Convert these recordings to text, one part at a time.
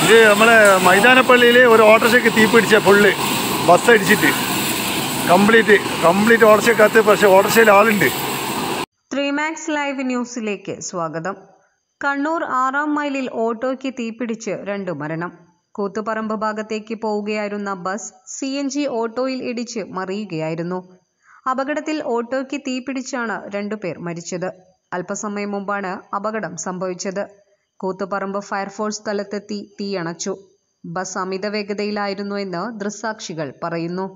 ഇത് നമ്മളെ മൈതാനപ്പള്ളിയിൽ ഒരു ഓട്ടോറിക്ഷയ്ക്ക് തീ പിടിച്ച ഫുള്ള് ബസ് അടിച്ചിട്ട് കംപ്ലീറ്റ് കംപ്ലീറ്റ് ഓട്ടോറിക്ഷക്കകത്ത് പക്ഷേ ഓട്ടോറിക്ഷയിൽ ആളുണ്ട് ത്രീമാക്സ് ലൈവ് ന്യൂസിലേക്ക് സ്വാഗതം കണ്ണൂർ ആറാം മൈലിൽ ഓട്ടോയ്ക്ക് തീപിടിച്ച് രണ്ടു മരണം കൂത്തുപറമ്പ് ഭാഗത്തേക്ക് പോവുകയായിരുന്ന ബസ് സി എൻ ജി ഓട്ടോയിൽ ഇടിച്ച് മറിയുകയായിരുന്നു അപകടത്തിൽ ഓട്ടോയ്ക്ക് തീപിടിച്ചാണ് രണ്ടുപേർ മരിച്ചത് അല്പസമയം മുമ്പാണ് അപകടം സംഭവിച്ചത് കൂത്തുപറമ്പ് ഫയർഫോഴ്സ് സ്ഥലത്തെത്തി തീയണച്ചു ബസ് അമിത വേഗതയിലായിരുന്നു എന്ന് ദൃക്സാക്ഷികൾ പറയുന്നു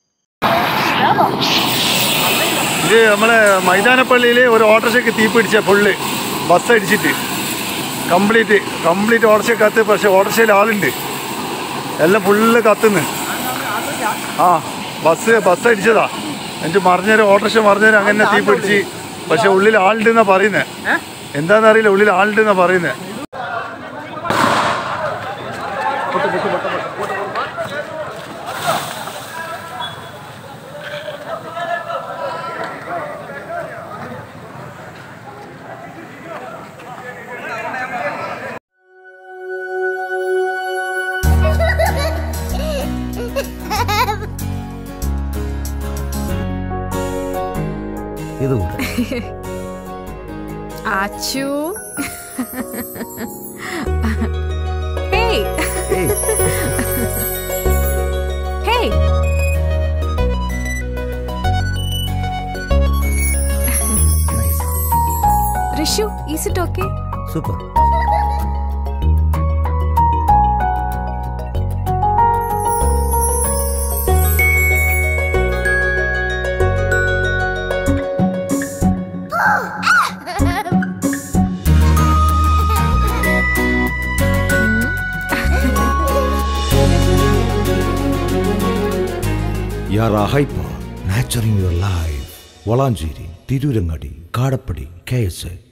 ഇത് നമ്മളെ മൈതാനപ്പള്ളിയിൽ ഒരു ഓട്ടോറിക്ഷയ്ക്ക് തീ പിടിച്ച ഫുള്ള് ബസ് അടിച്ചിട്ട് കംപ്ലീറ്റ് കംപ്ലീറ്റ് ഓട്ടോറിക്ഷക്കകത്ത് പക്ഷേ ഓട്ടോറിക്ഷയിൽ ആളുണ്ട് എല്ലാം ഫുള്ള് കത്തുന്നു ആ ബസ് ബസ് അടിച്ചതാ എന്നിട്ട് മറിഞ്ഞൊരു ഓട്ടോറിക്ഷ മറിഞ്ഞൊരു അങ്ങനെ തീ പിടിച്ച് പക്ഷെ ഉള്ളിൽ ആളുണ്ടെന്നാ പറയുന്നത് എന്താണെന്നറിയില്ല ഉള്ളിൽ ആളുണ്ടെന്നാ പറയുന്നത് ഇത് കൂടെ ആച്ചു hey hey hey nice Rishu is it okay super യാർ hyper nurturing your life Valanchery Tirurangadi Kadappadi K S A